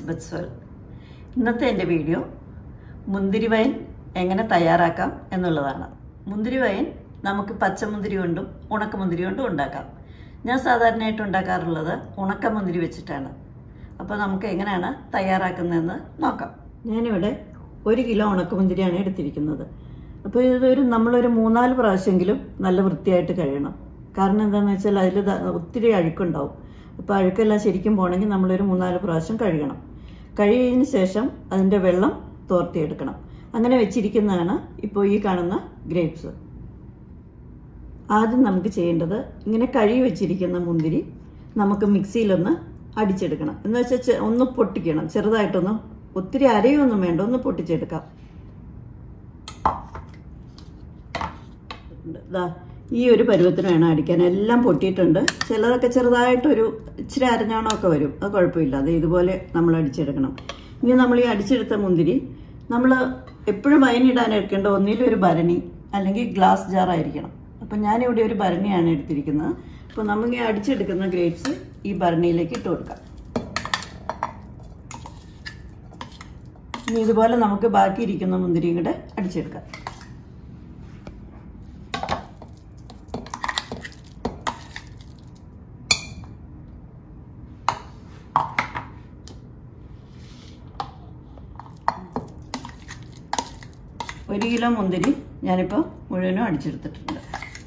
Elizabeth സ്വൽ ഇന്നത്തെ എൻ്റെ video മുന്തിരി വൈൻ എങ്ങനെ തയ്യാറാക്കാം എന്നുള്ളതാണ് മുന്തിരി വൈൻ നമുക്ക് പച്ചമുന്തിരി കൊണ്ടും ഉണക്കമുന്തിരി കൊണ്ടും ഉണ്ടാക്കാം ഞാൻ സാധാരണയായിട്ട് ഉണ്ടാക്കാറുള്ളത് ഉണക്കമുന്തിരി വെച്ചിട്ടാണ് അപ്പോൾ നമുക്ക് എങ്ങനെയാണ് തയ്യാറാക്കുന്നതെന്ന് നോക്കാം ഞാനിവിടെ ഒരു കിലോ ഉണക്കമുന്തിരിയാണ് എടുത്തിരിക്കുന്നത് അപ്പോൾ ഇതൊരു നമ്മളൊരു മൂന്നാല് പ്രാവശ്യമെങ്കിലും നല്ല വൃത്തിയായിട്ട് കഴിയണം കാരണം എന്താണെന്ന് വെച്ചാൽ അതിൽ ഒത്തിരി അഴുക്കുണ്ടാവും അപ്പോൾ അഴുക്കെല്ലാം ശരിക്കും പോകണമെങ്കിൽ നമ്മളൊരു മൂന്നാല് പ്രാവശ്യം കഴുകണം കഴുകിയതിന് ശേഷം അതിൻ്റെ വെള്ളം തോർത്തിയെടുക്കണം അങ്ങനെ വെച്ചിരിക്കുന്നതാണ് ഇപ്പോൾ ഈ കാണുന്ന ഗ്രേപ്സ് ആദ്യം നമുക്ക് ചെയ്യേണ്ടത് ഇങ്ങനെ കഴുകി വെച്ചിരിക്കുന്ന മുന്തിരി നമുക്ക് മിക്സിയിലൊന്ന് അടിച്ചെടുക്കണം എന്ന് വെച്ചാൽ ഒന്ന് പൊട്ടിക്കണം ചെറുതായിട്ടൊന്ന് ഒത്തിരി അരയൊന്നും വേണ്ട ഒന്ന് പൊട്ടിച്ചെടുക്കാം ദാ ഈ ഒരു പരുവത്തിന് വേണം അടിക്കാൻ എല്ലാം പൊട്ടിയിട്ടുണ്ട് ചിലതൊക്കെ ചെറുതായിട്ടൊരു ഇച്ചിരി അരഞ്ഞോണമൊക്കെ വരും അത് കുഴപ്പമില്ല അത് ഇതുപോലെ നമ്മൾ അടിച്ചെടുക്കണം ഇനി നമ്മൾ ഈ അടിച്ചെടുത്ത മുന്തിരി നമ്മൾ എപ്പോഴും വൈനിടാൻ എടുക്കേണ്ട ഒന്നിലും ഒരു ഭരണി അല്ലെങ്കിൽ ഗ്ലാസ് ജാർ ആയിരിക്കണം അപ്പം ഞാനിവിടെ ഒരു ഭരണിയാണ് എടുത്തിരിക്കുന്നത് അപ്പോൾ നമുക്ക് ഈ അടിച്ചെടുക്കുന്ന ഗ്രേപ്സ് ഈ ഭരണിയിലേക്ക് ഇട്ട് കൊടുക്കാം ഇനി ഇതുപോലെ നമുക്ക് ബാക്കി ഇരിക്കുന്ന മുന്തിരിയും കൂടെ അടിച്ചെടുക്കാം ഒരു കിലോ മുന്തിരി ഞാനിപ്പോൾ മുഴുവനും അടിച്ചെടുത്തിട്ടുണ്ട്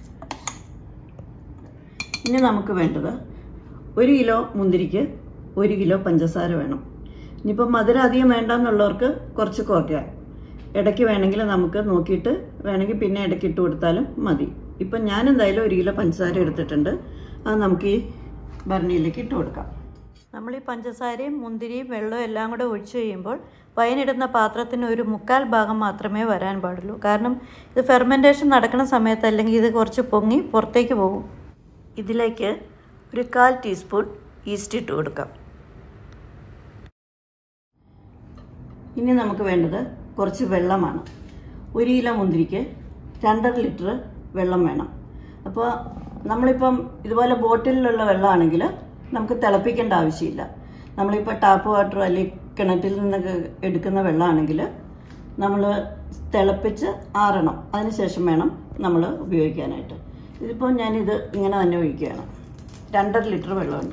ഇനി നമുക്ക് വേണ്ടത് ഒരു കിലോ മുന്തിരിക്ക് ഒരു കിലോ പഞ്ചസാര വേണം ഇനിയിപ്പോൾ മധുരം അധികം വേണ്ടെന്നുള്ളവർക്ക് കുറച്ച് കുറയ്ക്കാം ഇടയ്ക്ക് വേണമെങ്കിൽ നമുക്ക് നോക്കിയിട്ട് വേണമെങ്കിൽ പിന്നെ ഇടയ്ക്ക് ഇട്ട് കൊടുത്താലും മതി ഇപ്പം ഞാൻ എന്തായാലും ഒരു കിലോ പഞ്ചസാര എടുത്തിട്ടുണ്ട് അത് നമുക്ക് ഈ ഭരണിയിലേക്ക് ഇട്ട് കൊടുക്കാം നമ്മൾ ഈ പഞ്ചസാരയും മുന്തിരിയും വെള്ളവും എല്ലാം കൂടെ ഒഴിച്ചു കഴിയുമ്പോൾ വൈനിടുന്ന പാത്രത്തിന് ഒരു മുക്കാൽ ഭാഗം മാത്രമേ വരാൻ പാടുള്ളൂ കാരണം ഇത് ഫെർമെൻറ്റേഷൻ നടക്കുന്ന സമയത്ത് അല്ലെങ്കിൽ ഇത് കുറച്ച് പൊങ്ങി പുറത്തേക്ക് പോകും ഇതിലേക്ക് ഒരു കാൽ ടീസ്പൂൺ ഈസ്റ്റ് ഇട്ട് കൊടുക്കാം ഇനി നമുക്ക് വേണ്ടത് കുറച്ച് വെള്ളമാണ് ഒരു കിലോ മുന്തിരിക്ക് രണ്ടര ലിറ്റർ വെള്ളം വേണം അപ്പോൾ നമ്മളിപ്പം ഇതുപോലെ ബോട്ടിലുള്ള വെള്ളമാണെങ്കിൽ നമുക്ക് തിളപ്പിക്കേണ്ട ആവശ്യമില്ല നമ്മളിപ്പോൾ ടാപ്പ് വാട്ടർ അല്ലെങ്കിൽ കിണറ്റിൽ നിന്നൊക്കെ എടുക്കുന്ന വെള്ളമാണെങ്കിൽ നമ്മൾ തിളപ്പിച്ച് ആറണം അതിനുശേഷം വേണം നമ്മൾ ഉപയോഗിക്കാനായിട്ട് ഇതിപ്പോൾ ഞാനിത് ഇങ്ങനെ തന്നെ ഒഴിക്കുകയാണ് രണ്ടര ലിറ്റർ വെള്ളമുണ്ട്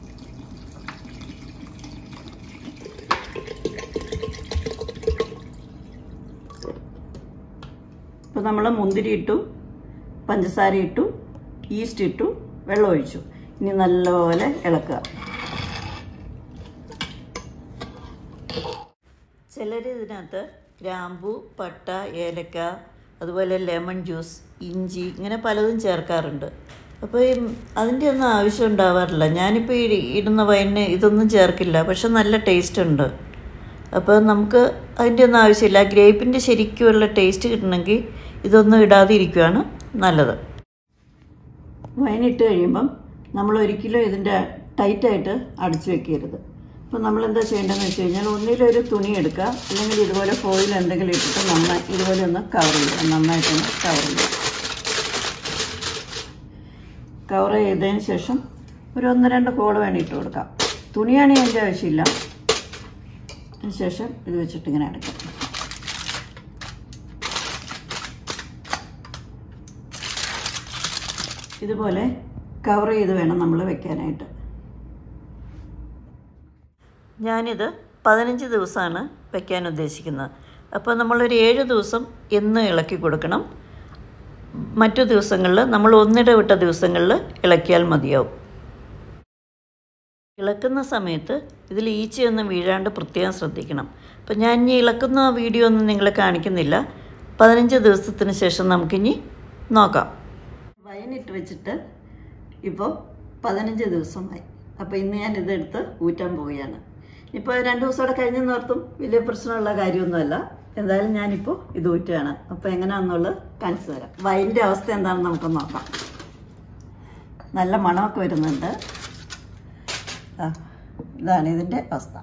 ഇപ്പോൾ നമ്മൾ മുന്തിരി ഇട്ടു പഞ്ചസാര ഇട്ടു ഈസ്റ്റ് ഇട്ടു വെള്ളം ഒഴിച്ചു ഇനി നല്ലപോലെ ഇളക്കുക ചിലർ ഇതിനകത്ത് ഗ്രാമ്പു പട്ട ഏലക്ക അതുപോലെ ലെമൺ ജ്യൂസ് ഇഞ്ചി ഇങ്ങനെ പലതും ചേർക്കാറുണ്ട് അപ്പോൾ ഈ അതിൻ്റെ ഒന്നും ആവശ്യം ഉണ്ടാവാറില്ല ഞാനിപ്പോൾ ഈ ഇടുന്ന വൈനിന് ഇതൊന്നും ചേർക്കില്ല പക്ഷെ നല്ല ടേസ്റ്റ് ഉണ്ട് അപ്പോൾ നമുക്ക് അതിൻ്റെ ഒന്നും ആവശ്യമില്ല ഗ്രേപ്പിൻ്റെ ശരിക്കുമുള്ള ടേസ്റ്റ് കിട്ടണമെങ്കിൽ ഇതൊന്നും ഇടാതെ ഇരിക്കുകയാണ് നല്ലത് വൈനിട്ട് കഴിയുമ്പം നമ്മൾ ഒരിക്കലും ഇതിൻ്റെ ടൈറ്റായിട്ട് അടച്ചു വെക്കരുത് അപ്പോൾ നമ്മൾ എന്താ ചെയ്യേണ്ടതെന്ന് വെച്ച് കഴിഞ്ഞാൽ ഒന്നിലൊരു തുണി എടുക്കുക അല്ലെങ്കിൽ ഇതുപോലെ ഫോയിൽ എന്തെങ്കിലും ഇട്ടിട്ട് നന്നായി ഇതുപോലെ ഒന്ന് കവർ ചെയ്യുക നന്നായിട്ടൊന്ന് കവർ ചെയ്യുക കവർ ചെയ്തതിന് ശേഷം ഒരു ഒന്ന് രണ്ട് കോള് വേണം ഇട്ട് കൊടുക്കാം തുണിയാണെങ്കിൽ അതിൻ്റെ ആവശ്യമില്ല അതിന് ശേഷം ഇത് വെച്ചിട്ട് ഇങ്ങനെ അടയ്ക്കാം ഇതുപോലെ കവർ ചെയ്ത് വേണം നമ്മൾ വെക്കാനായിട്ട് ഞാനിത് പതിനഞ്ച് ദിവസമാണ് വെക്കാൻ ഉദ്ദേശിക്കുന്നത് അപ്പോൾ നമ്മളൊരു ഏഴ് ദിവസം എന്ന് ഇളക്കി കൊടുക്കണം മറ്റു ദിവസങ്ങളിൽ നമ്മൾ ഒന്നിട വിട്ട ദിവസങ്ങളിൽ ഇളക്കിയാൽ മതിയാവും ഇളക്കുന്ന സമയത്ത് ഇതിൽ ഈച്ചയൊന്നും വീഴാണ്ട് പ്രത്യേകം ശ്രദ്ധിക്കണം അപ്പോൾ ഞാൻ ഇനി ഇളക്കുന്ന വീഡിയോ ഒന്നും നിങ്ങളെ കാണിക്കുന്നില്ല പതിനഞ്ച് ദിവസത്തിന് ശേഷം നമുക്കിനി നോക്കാം വയനിട്ട് വെച്ചിട്ട് ഇപ്പോൾ പതിനഞ്ച് ദിവസമായി അപ്പോൾ ഇന്ന് ഞാൻ ഇതെടുത്ത് ഊറ്റാൻ പോവുകയാണ് ഇപ്പോൾ രണ്ട് ദിവസം കൂടെ കഴിഞ്ഞെന്ന് ഓർത്തും വലിയ പ്രശ്നമുള്ള കാര്യമൊന്നുമല്ല എന്തായാലും ഞാനിപ്പോൾ ഇത് ഊറ്റുകയാണ് അപ്പോൾ എങ്ങനെയാണെന്നുള്ളത് കാണിച്ചു തരാം വൈൻ്റെ അവസ്ഥ എന്താണെന്ന് നമുക്ക് നോക്കാം നല്ല മണമൊക്കെ വരുന്നുണ്ട് ആ, ഇതാണ് ഇതിൻ്റെ അവസ്ഥ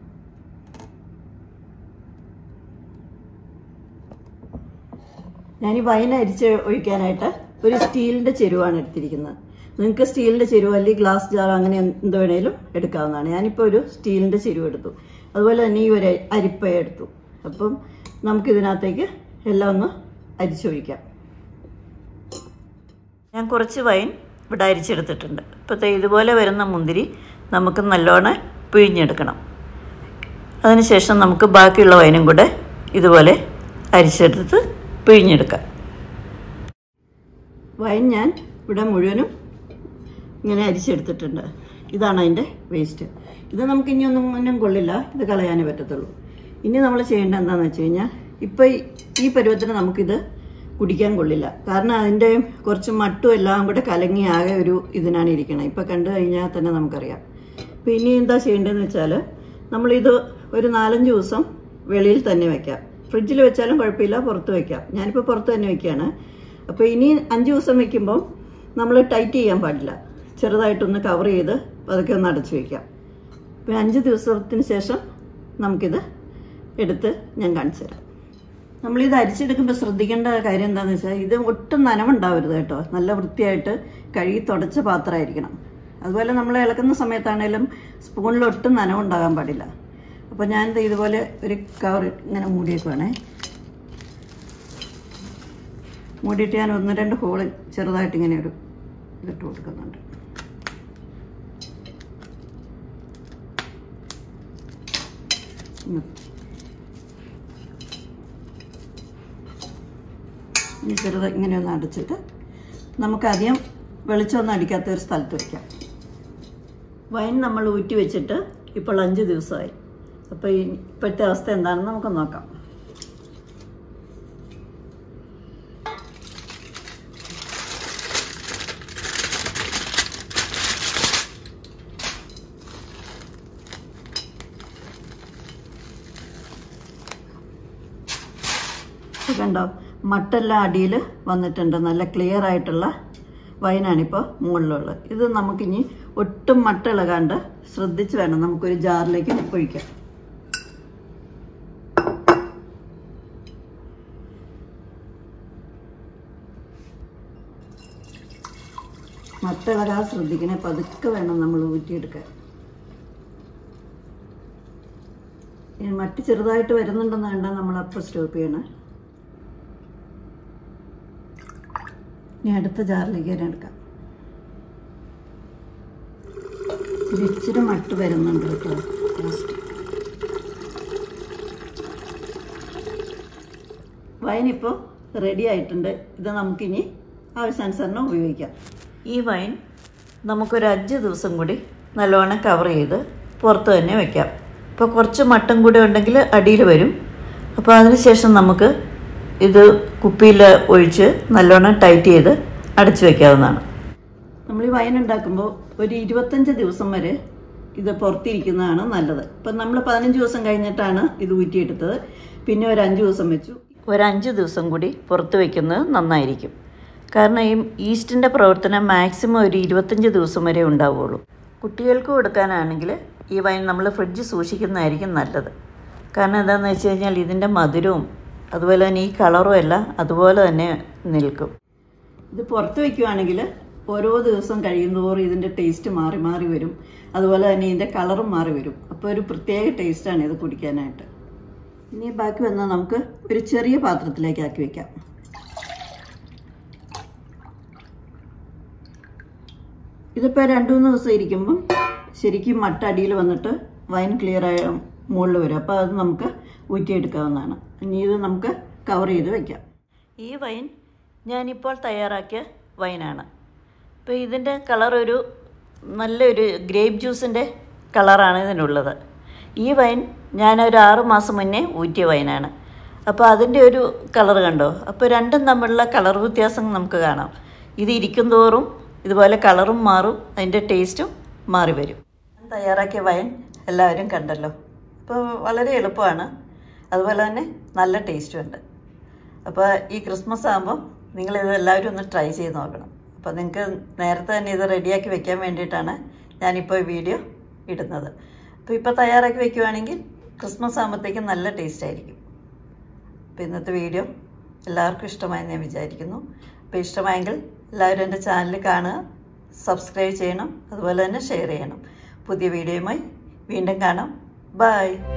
ഞാൻ ഈ വൈൻ അരിച്ച് ഒഴിക്കാനായിട്ട് ഒരു സ്റ്റീലിൻ്റെ ചെരുവാണ് എടുത്തിരിക്കുന്നത് നിങ്ങൾക്ക് സ്റ്റീലിൻ്റെ ചെരുവ് അല്ലെങ്കിൽ ഗ്ലാസ് ജാർ അങ്ങനെ എന്ത് വേണേലും എടുക്കാവുന്നതാണ് ഞാനിപ്പോൾ ഒരു സ്റ്റീലിൻ്റെ ചെരുവ് എടുത്തു അതുപോലെ തന്നെ ഈ ഒരു അരിപ്പ എടുത്തു അപ്പം നമുക്കിതിനകത്തേക്ക് എല്ലാം ഒന്ന് അരിച്ചൊഴിക്കാം ഞാൻ കുറച്ച് വൈൻ ഇവിടെ അരിച്ചെടുത്തിട്ടുണ്ട് ഇപ്പോഴത്തെ ഇതുപോലെ വരുന്ന മുന്തിരി നമുക്ക് നല്ലോണം പിഴിഞ്ഞെടുക്കണം അതിനുശേഷം നമുക്ക് ബാക്കിയുള്ള വൈനും കൂടെ ഇതുപോലെ അരിച്ചെടുത്ത് പിഴിഞ്ഞെടുക്കാം വൈൻ ഞാൻ ഇവിടെ മുഴുവനും ഇങ്ങനെ അരിച്ചെടുത്തിട്ടുണ്ട് ഇതാണ് അതിൻ്റെ വേസ്റ്റ് ഇത് നമുക്ക് ഇനി ഒന്നും ഒന്നും കൊള്ളില്ല ഇത് കളയാനേ പറ്റത്തുള്ളൂ ഇനി നമ്മൾ ചെയ്യേണ്ടത് എന്താണെന്ന് വെച്ച് കഴിഞ്ഞാൽ ഇപ്പം ഈ പരുവത്തിന് നമുക്കിത് കുടിക്കാൻ കൊള്ളില്ല കാരണം അതിൻ്റെ കുറച്ച് മട്ടും എല്ലാം കൂടെ കലങ്ങി ആകെ ഒരു ഇതിനാണ് ഇരിക്കണം ഇപ്പം കണ്ടു കഴിഞ്ഞാൽ തന്നെ നമുക്കറിയാം അപ്പം ഇനി എന്താ ചെയ്യേണ്ടതെന്ന് വെച്ചാൽ നമ്മളിത് ഒരു നാലഞ്ച് ദിവസം വെളിയിൽ തന്നെ വെക്കാം ഫ്രിഡ്ജിൽ വെച്ചാലും കുഴപ്പമില്ല പുറത്ത് വെക്കാം ഞാനിപ്പോൾ പുറത്ത് തന്നെ വെക്കുകയാണ് അപ്പോൾ ഇനി അഞ്ച് ദിവസം വെക്കുമ്പം നമ്മൾ ടൈറ്റ് ചെയ്യാൻ പാടില്ല ചെറുതായിട്ടൊന്ന് കവർ ചെയ്ത് അതൊക്കെ ഒന്ന് അടച്ചു വയ്ക്കാം അപ്പോൾ അഞ്ച് ദിവസത്തിന് ശേഷം നമുക്കിത് എടുത്ത് ഞാൻ കാണിച്ചു തരാം നമ്മളിത് അരിച്ചെടുക്കുമ്പോൾ ശ്രദ്ധിക്കേണ്ട കാര്യം എന്താണെന്ന് വെച്ചാൽ ഇത് ഒട്ടും നനവുണ്ടാവരുത് കേട്ടോ നല്ല വൃത്തിയായിട്ട് കഴുകി തുടച്ച പാത്രമായിരിക്കണം അതുപോലെ നമ്മൾ ഇളക്കുന്ന സമയത്താണേലും സ്പൂണിൽ ഒട്ടും നനവുണ്ടാകാൻ പാടില്ല അപ്പോൾ ഞാൻ ദേ ഇതുപോലെ ഒരു കവർ ഇങ്ങനെ മൂടിയേക്കുവാണേ മൂടിയിട്ട് ഞാൻ ഒന്ന് രണ്ട് ഹോള് ചെറുതായിട്ട് ഇങ്ങനെ ഒരു ഇതിട്ട് കൊടുക്കുന്നുണ്ട് ഉം. ഇനി ചെറുത് ഇങ്ങനെ ഒന്ന് അടച്ചിട്ട് നമുക്കധികം വെളിച്ചമൊന്നും അടിക്കാത്ത ഒരു സ്ഥലത്ത് വയ്ക്കാം വൈൻ നമ്മൾ ഊറ്റി വെച്ചിട്ട് ഇപ്പോൾ അഞ്ച് ദിവസമായി അപ്പോൾ ഈ ഇപ്പോഴത്തെ അവസ്ഥ എന്താണെന്ന് നമുക്ക് നോക്കാം ഇത് കണ്ടോ മട്ടെല്ലാം അടിയിൽ വന്നിട്ടുണ്ട് നല്ല ക്ലിയർ ആയിട്ടുള്ള വൈനാണിപ്പോൾ മുകളിലുള്ളത് ഇത് നമുക്കിനി ഒട്ടും മട്ട ഇളകാണ്ട് ശ്രദ്ധിച്ച് വേണം നമുക്കൊരു ജാറിലേക്ക് ഒഴിക്കാം മട്ട ഇളകാതെ ശ്രദ്ധിക്കണേ പതുക്കെ വേണം നമ്മൾ ഊറ്റിയെടുക്കാൻ ഈ മട്ടി ചെറുതായിട്ട് വരുന്നുണ്ടെന്ന് കണ്ടാൽ നമ്മൾ അപ്പം സ്റ്റോപ്പ് ചെയ്യണേ ഇനി അടുത്ത ജാറിലേക്ക് തന്നെ എടുക്കാം ഇത് ഇച്ചിരി മട്ട് വരുന്നുണ്ട് കേട്ടോ ലാസ്റ്റ് വൈനിപ്പോൾ റെഡി ആയിട്ടുണ്ട് ഇത് നമുക്കിനി ആവശ്യാനുസരണം ഉപയോഗിക്കാം ഈ വൈൻ നമുക്കൊരു അഞ്ച് ദിവസം കൂടി നല്ലോണം കവർ ചെയ്ത് പുറത്ത് തന്നെ വെക്കാം ഇപ്പോൾ കുറച്ച് മട്ടം കൂടി ഉണ്ടെങ്കിൽ അടിയിൽ വരും അപ്പോൾ അതിനുശേഷം നമുക്ക് ഇത് കുപ്പിയിൽ ഒഴിച്ച് നല്ലോണം ടൈറ്റ് ചെയ്ത് അടച്ചു വെക്കാവുന്നതാണ് നമ്മൾ ഈ വൈൻ ഉണ്ടാക്കുമ്പോൾ ഒരു ഇരുപത്തഞ്ച് ദിവസം വരെ ഇത് പുറത്തിരിക്കുന്നതാണ് നല്ലത് ഇപ്പം നമ്മൾ പതിനഞ്ച് ദിവസം കഴിഞ്ഞിട്ടാണ് ഇത് ഊറ്റിയെടുത്തത് പിന്നെ ഒരു അഞ്ച് ദിവസം വെച്ചു ഒരു അഞ്ച് ദിവസം കൂടി പുറത്ത് വെക്കുന്നത് നന്നായിരിക്കും കാരണം ഈ ഈസ്റ്റിൻ്റെ പ്രവർത്തനം മാക്സിമം ഒരു ഇരുപത്തഞ്ച് ദിവസം വരെ ഉണ്ടാവുള്ളൂ കുട്ടികൾക്ക് കൊടുക്കാനാണെങ്കിൽ ഈ വൈൻ നമ്മൾ ഫ്രിഡ്ജ് സൂക്ഷിക്കുന്നതായിരിക്കും നല്ലത് കാരണം എന്താണെന്ന് വെച്ച് കഴിഞ്ഞാൽ ഇതിൻ്റെ മധുരവും അതുപോലെ തന്നെ ഈ കളറും എല്ലാം അതുപോലെ തന്നെ നിൽക്കും ഇത് പുറത്ത് വയ്ക്കുവാണെങ്കിൽ ഓരോ ദിവസം കഴിയുന്തോറും ഇതിൻ്റെ ടേസ്റ്റ് മാറി മാറി വരും അതുപോലെ തന്നെ ഇതിൻ്റെ കളറും മാറി വരും അപ്പോൾ ഒരു പ്രത്യേക ടേസ്റ്റാണ് ഇത് കുടിക്കാനായിട്ട് ഇനി ബാക്കി വന്നാൽ നമുക്ക് ഒരു ചെറിയ പാത്രത്തിലേക്ക് ആക്കി വെക്കാം ഇതിപ്പോൾ രണ്ട് മൂന്ന് ദിവസം ഇരിക്കുമ്പം ശരിക്കും മട്ട അടിയിൽ വന്നിട്ട് വൈൻ ക്ലിയർ ആയ മുകളിൽ വരും അപ്പോൾ അത് നമുക്ക് ഊറ്റിയെടുക്കാവുന്നതാണ് ഇനി ഇത് നമുക്ക് കവർ ചെയ്ത് വെക്കാം ഈ വൈൻ ഞാനിപ്പോൾ തയ്യാറാക്കിയ വൈനാണ് ഇപ്പോൾ ഇതിൻ്റെ കളർ ഒരു നല്ലൊരു ഗ്രേപ്പ് ജ്യൂസിൻ്റെ കളറാണ് ഇതിനുള്ളത് ഈ വൈൻ ഞാനൊരു ആറ് മാസം മുന്നേ ഊറ്റിയ വൈനാണ് അപ്പോൾ അതിൻ്റെ ഒരു കളർ കണ്ടോ അപ്പോൾ രണ്ടും തമ്മിലുള്ള കളർ വ്യത്യാസം നമുക്ക് കാണാം ഇത് ഇരിക്കും തോറും ഇതുപോലെ കളറും മാറും അതിൻ്റെ ടേസ്റ്റും മാറി വരും ഞാൻ തയ്യാറാക്കിയ വൈൻ എല്ലാവരും കണ്ടല്ലോ അപ്പോൾ വളരെ എളുപ്പമാണ് അതുപോലെ തന്നെ നല്ല ടേസ്റ്റും ഉണ്ട് അപ്പോൾ ഈ ക്രിസ്മസ് ആകുമ്പോൾ നിങ്ങളിത് എല്ലാവരും ഒന്ന് ട്രൈ ചെയ്ത് നോക്കണം അപ്പോൾ നിങ്ങൾക്ക് നേരത്തെ തന്നെ ഇത് റെഡിയാക്കി വെക്കാൻ വേണ്ടിയിട്ടാണ് ഞാനിപ്പോൾ ഈ വീഡിയോ ഇടുന്നത് അപ്പോൾ ഇപ്പോൾ തയ്യാറാക്കി വെക്കുവാണെങ്കിൽ ക്രിസ്മസ് ആകുമ്പോഴത്തേക്കും നല്ല ടേസ്റ്റ് ആയിരിക്കും അപ്പോൾ ഇന്നത്തെ വീഡിയോ എല്ലാവർക്കും ഇഷ്ടമായെന്ന് ഞാൻ വിചാരിക്കുന്നു അപ്പോൾ ഇഷ്ടമായെങ്കിൽ എല്ലാവരും എൻ്റെ ചാനൽ കാണുക സബ്സ്ക്രൈബ് ചെയ്യണം അതുപോലെ തന്നെ ഷെയർ ചെയ്യണം പുതിയ വീഡിയോയുമായി വീണ്ടും കാണാം ബൈ